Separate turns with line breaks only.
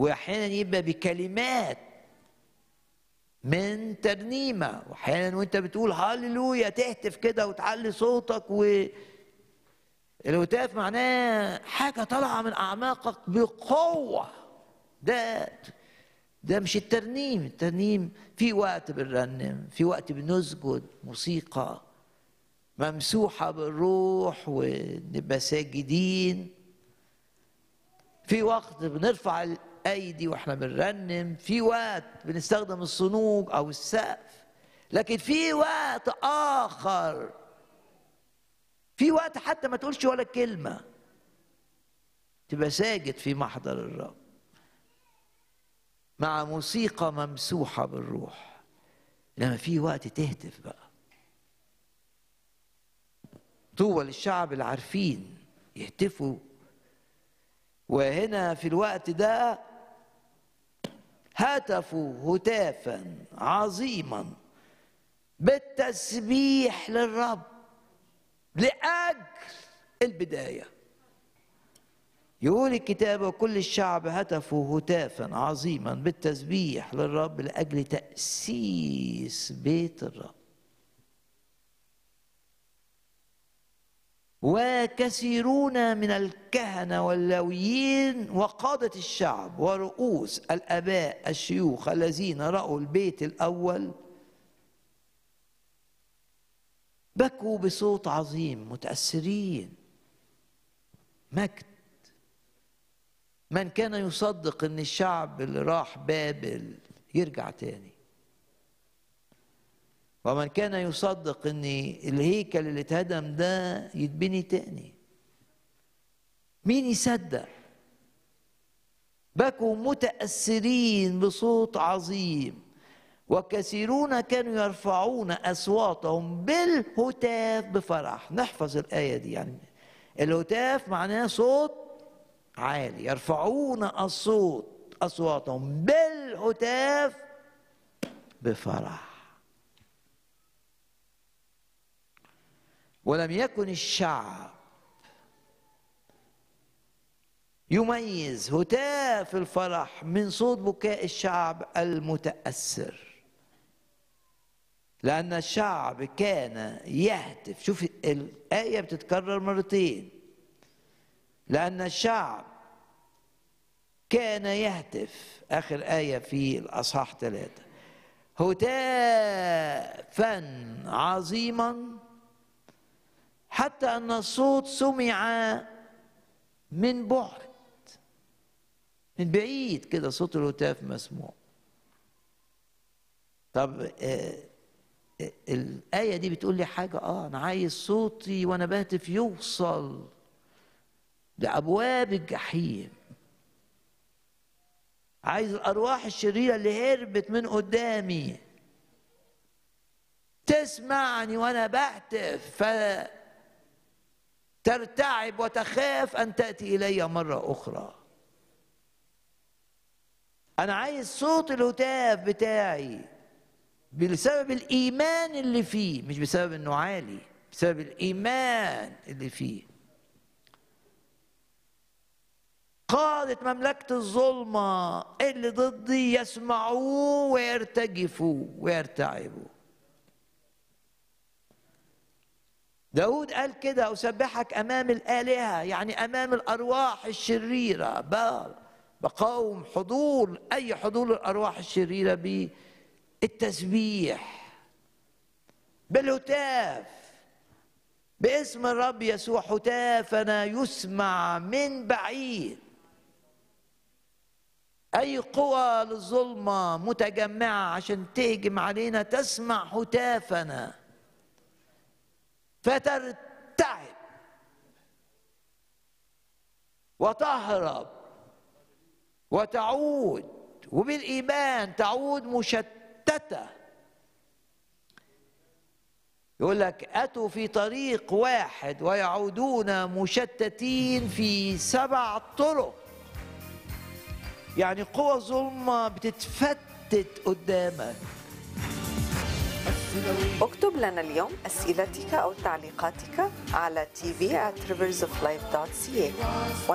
واحيانا يبقى بكلمات من ترنيمه واحيانا وانت بتقول هاليلويا تهتف كده وتعلي صوتك و الهتاف معناه حاجه طالعه من اعماقك بقوه ده ده مش الترنيم الترنيم في وقت بنرنم في وقت بنسجد موسيقى ممسوحة بالروح ونبقى ساجدين في وقت بنرفع الأيدي واحنا بنرنم في وقت بنستخدم الصنوج أو السقف لكن في وقت آخر في وقت حتى ما تقولش ولا كلمة تبقى ساجد في محضر الرب مع موسيقى ممسوحة بالروح لما في وقت تهتف بقى طوبى للشعب العارفين يهتفوا وهنا في الوقت ده هتفوا هتافا عظيما بالتسبيح للرب لأجل البدايه يقول الكتاب وكل الشعب هتفوا هتافا عظيما بالتسبيح للرب لاجل تاسيس بيت الرب وكثيرون من الكهنه واللاويين وقاده الشعب ورؤوس الاباء الشيوخ الذين راوا البيت الاول بكوا بصوت عظيم متاثرين مجد من كان يصدق ان الشعب اللي راح بابل يرجع تاني ومن كان يصدق ان الهيكل اللي اتهدم ده يتبني تاني مين يصدق بكوا متأثرين بصوت عظيم وكثيرون كانوا يرفعون أصواتهم بالهتاف بفرح نحفظ الآية دي يعني الهتاف معناه صوت عالي يرفعون الصوت اصواتهم بالهتاف بفرح ولم يكن الشعب يميز هتاف الفرح من صوت بكاء الشعب المتاثر لان الشعب كان يهتف شوف الايه بتتكرر مرتين لأن الشعب كان يهتف آخر آية في الأصحاح ثلاثة هتافا عظيما حتى أن الصوت سمع من بعد من بعيد كده صوت الهتاف مسموع طب آه الآية دي بتقول لي حاجة آه أنا عايز صوتي وأنا بهتف يوصل لأبواب الجحيم عايز الأرواح الشريرة اللي هربت من قدامي تسمعني وأنا بهتف فترتعب وتخاف أن تأتي إلي مرة أخرى أنا عايز صوت الهتاف بتاعي بسبب الإيمان اللي فيه مش بسبب إنه عالي بسبب الإيمان اللي فيه قادة مملكة الظلمة اللي ضدي يسمعوا ويرتجفوا ويرتعبوا داود قال كده أسبحك أمام الآلهة يعني أمام الأرواح الشريرة بقاوم حضور أي حضور الأرواح الشريرة بالتسبيح بالهتاف باسم الرب يسوع هتافنا يسمع من بعيد أي قوى للظلمة متجمعة عشان تهجم علينا تسمع هتافنا فترتعب وتهرب وتعود وبالإيمان تعود مشتتة يقول لك أتوا في طريق واحد ويعودون مشتتين في سبع طرق يعني قوى الظلمة بتتفتت قدامك
اكتب لنا اليوم أسئلتك أو تعليقاتك على tv at riversoflife.ca